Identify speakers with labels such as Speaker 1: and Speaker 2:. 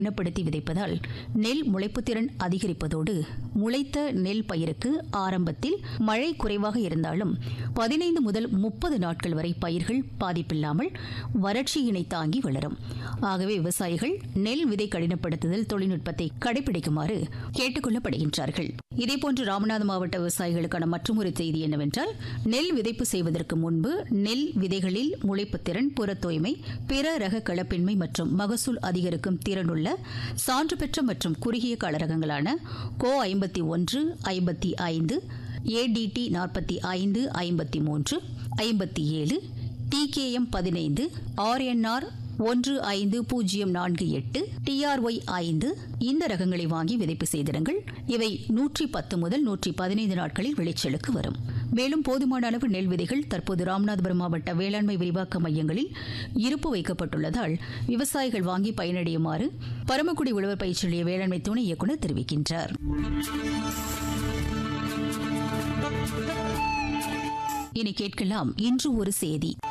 Speaker 1: இனப்படுத்தி விதைப்பதால் நெல் முளைப்புத்திறன் அதிகரிப்பதோடு முளைத்த நெல் பயிருக்கு ஆரம்பத்தில் மழை குறைவாக இருந்தாலும் பதினைந்து முதல் முப்பது நாட்கள் வரை பயிர்கள் பாதிப்பில்லாமல் வறட்சியினை தாங்கி வளரும் ஆகவே விவசாயிகள் நெல் விதை கடினப்படுத்துதல் தொழில்நுட்பத்தை கடைபிடிக்குமாறு கேட்டுக் கொள்ளப்படுகின்றார்கள் இதேபோன்று ராமநாதபுரம் மாவட்ட விவசாயிகளுக்கான மற்றொரு செய்தி என்னவென்றால் நெல் விதைப்பு செய்வதற்கு முன்பு நெல் விதைகளில் முளைப்புத்திறன் புற தூய்மை பிற ரக கலப்பின்மை மற்றும் மகசூல் அதிகரிக்கும் திறனுள்ள சான்று பெற்ற மற்றும் குறுகிய கால ரகங்களான கோ ஐம்பத்தி ஒன்று ஐம்பத்தி ஐந்து ஏடிடி நாற்பத்தி ஐந்து ஐம்பத்தி மூன்று ஐம்பத்தி ஏழு டிகேஎம் பதினைந்து ஆர்என்ஆர் ஒன்று ஐந்து பூஜ்ஜியம் நான்கு எட்டு டிஆர்ஒய் ஐந்து இந்த ரகங்களை வாங்கி விதைப்பு செய்திருங்கள் இவை நூற்றி பத்து முதல் நூற்றி பதினைந்து நாட்களில் விளைச்சலுக்கு வரும் மேலும் போதுமான அளவு நெல் விதைகள் தற்போது ராமநாதபுரம் மாவட்ட வேளாண்மை விரிவாக்க மையங்களில் இருப்பு வைக்கப்பட்டுள்ளதால் விவசாயிகள் வாங்கி பயனடையுமாறு பரமக்குடி உழவர் பயிற்சி நிலைய வேளாண்மை துணை இயக்குநர் தெரிவிக்கின்றார் இனி கேட்கலாம் இன்று ஒரு செய்தி